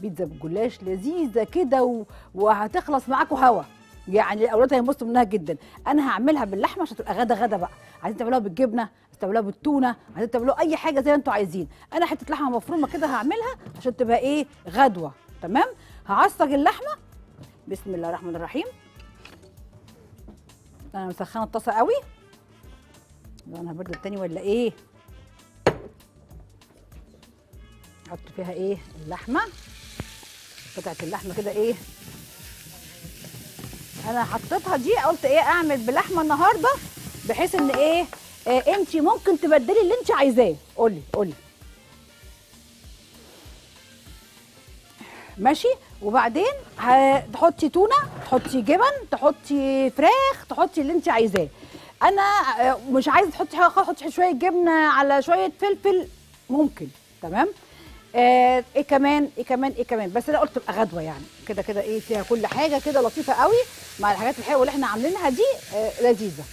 بيتزا بالجلاش لذيذه كده و... وهتخلص معاكم هوا يعني الاولاد هينبسطوا منها جدا انا هعملها باللحمه عشان تبقى غدا غدا بقى عايزين تعملوها بالجبنه عايزين تعملوها بالتونه عايزين تعملوها اي حاجه زي ما انتوا عايزين انا حته لحمه مفرومه كده هعملها عشان تبقى ايه غدوه تمام هعصج اللحمه بسم الله الرحمن الرحيم انا مسخنه الطاسه قوي انا برد التاني ولا ايه احط فيها ايه اللحمه قطعه اللحمه كده ايه انا حطيتها دي قلت ايه اعمل بلحمه النهارده بحيث ان ايه, إيه انت ممكن تبدلي اللي انت عايزاه قولي قولي ماشي وبعدين هتحطي تونه تحطي جبن تحطي فراخ تحطي اللي انت عايزاه انا آه، مش عايزه تحطي حاجه خالص تحطي شويه جبنه على شويه فلفل ممكن تمام آه ايه كمان ايه كمان ايه كمان بس انا قلت تبقى غدوه يعني كده كده ايه فيها كل حاجه كده لطيفه قوي مع الحاجات الحلوه اللي احنا عاملينها دي آه لذيذه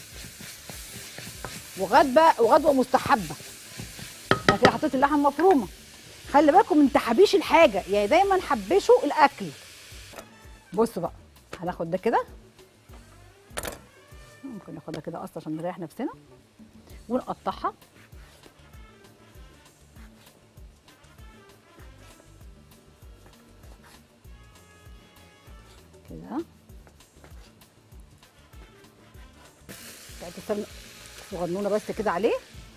وغدوه وغدوه مستحبه انا كده حطيت اللحمه المفرومه خلي بالكم من تحبيش الحاجه يعني دايما حبشوا الاكل بصوا بقى هناخد ده كده ممكن ناخدها كده اصلا عشان نريح نفسنا ونقطعها كده بتاعت السمنه صغنونه بس كده عليه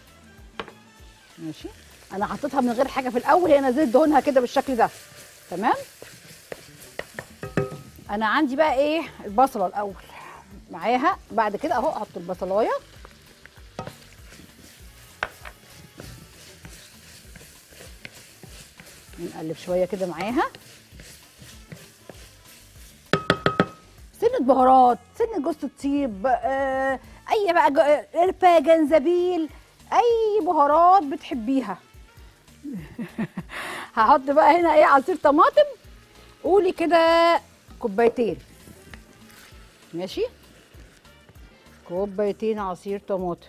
ماشي انا حطيتها من غير حاجه في الاول هي نزلت دهونها كده بالشكل ده تمام انا عندي بقى ايه البصله الاول معاها بعد كده اهو احط البصلايه نقلب شويه كده معاها سنه بهارات سنه جوز الطيب آه اي بقى جو- قرفه جنزبيل اي بهارات بتحبيها هحط بقى هنا ايه عصير طماطم قولي كده كوبايتين ماشي كوبايتين عصير طماطم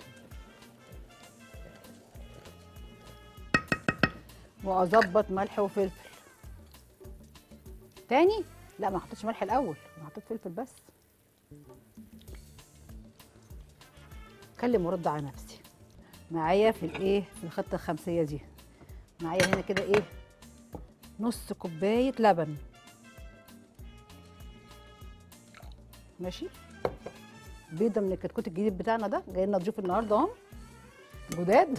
واظبط ملح وفلفل تاني لا ما حطيتش ملح الاول انا حطيت فلفل بس اتكلم وارد على نفسي معايا في الايه في الخطه الخمسيه دي معايا هنا كده ايه نص كوبايه لبن ماشي بيضه من الكتكوت الجديد بتاعنا ده جاي لنا ضيوف النهارده اهم جداد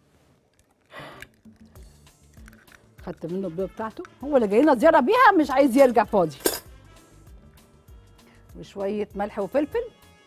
خدت منه البيضه بتاعته هو اللي جاي لنا زياره بيها مش عايز يرجع فاضي وشويه ملح وفلفل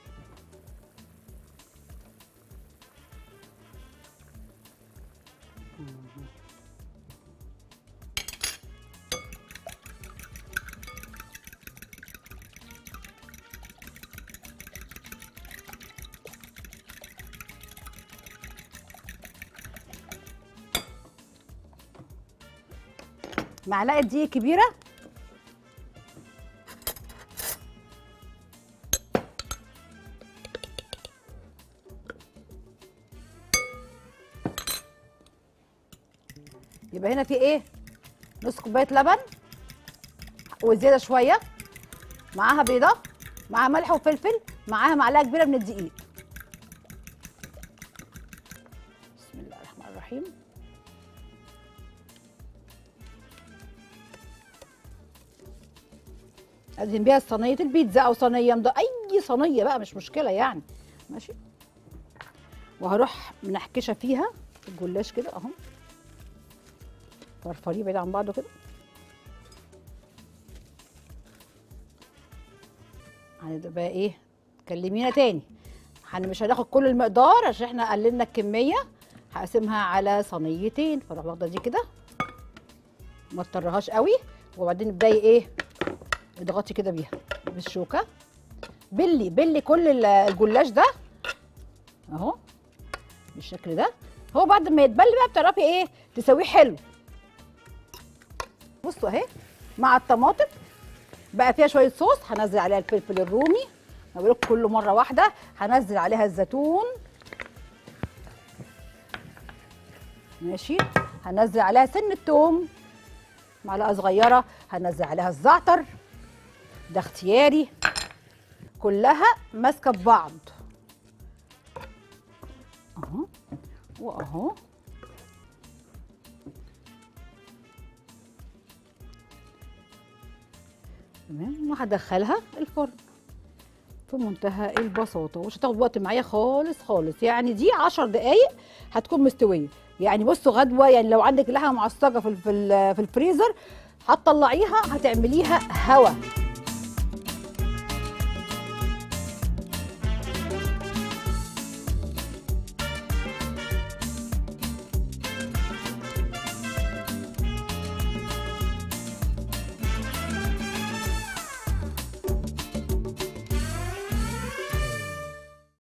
معلقه دقيق كبيره يبقى هنا في ايه نص كوبايه لبن وزياده شويه معاها بيضه معاها ملح وفلفل معاها معلقه كبيره من الدقيق بسم الله الرحمن الرحيم ادهن بيها صينيه البيتزا او صينيه مض- اي صينيه بقى مش مشكله يعني ماشي وهروح منحكشه فيها الجلاش كده اهو فرفريه بعيد عن بعضه كده هنبدا بقى ايه كلمينا تاني احنا مش هناخد كل المقدار عشان احنا قللنا الكميه هقسمها على صينيتين فاروح واخده دي كده ما تطرهاش قوي وبعدين ابداي ايه اضغطي كده بيها بالشوكه بلي بلي كل ال- الجلاش ده اهو بالشكل ده هو بعد ما يتبل بقى بتعرفي ايه تسويه حلو بصوا اهي مع الطماطم بقى فيها شويه صوص هنزل عليها الفلفل الرومي انا بقول لكم كله مره واحده هنزل عليها الزيتون ماشي هنزل عليها سن التوم معلقه صغيره هنزل عليها الزعتر ده اختياري كلها ماسكه في بعض اهو واهو تمام وهدخلها الفرن في منتهى البساطه ومش هتاخد وقت معايا خالص خالص يعني دي 10 دقايق هتكون مستويه يعني بصوا غدوه يعني لو عندك لحمه معصجه في ال- في ال- في الفريزر هتطلعيها هتعمليها هوا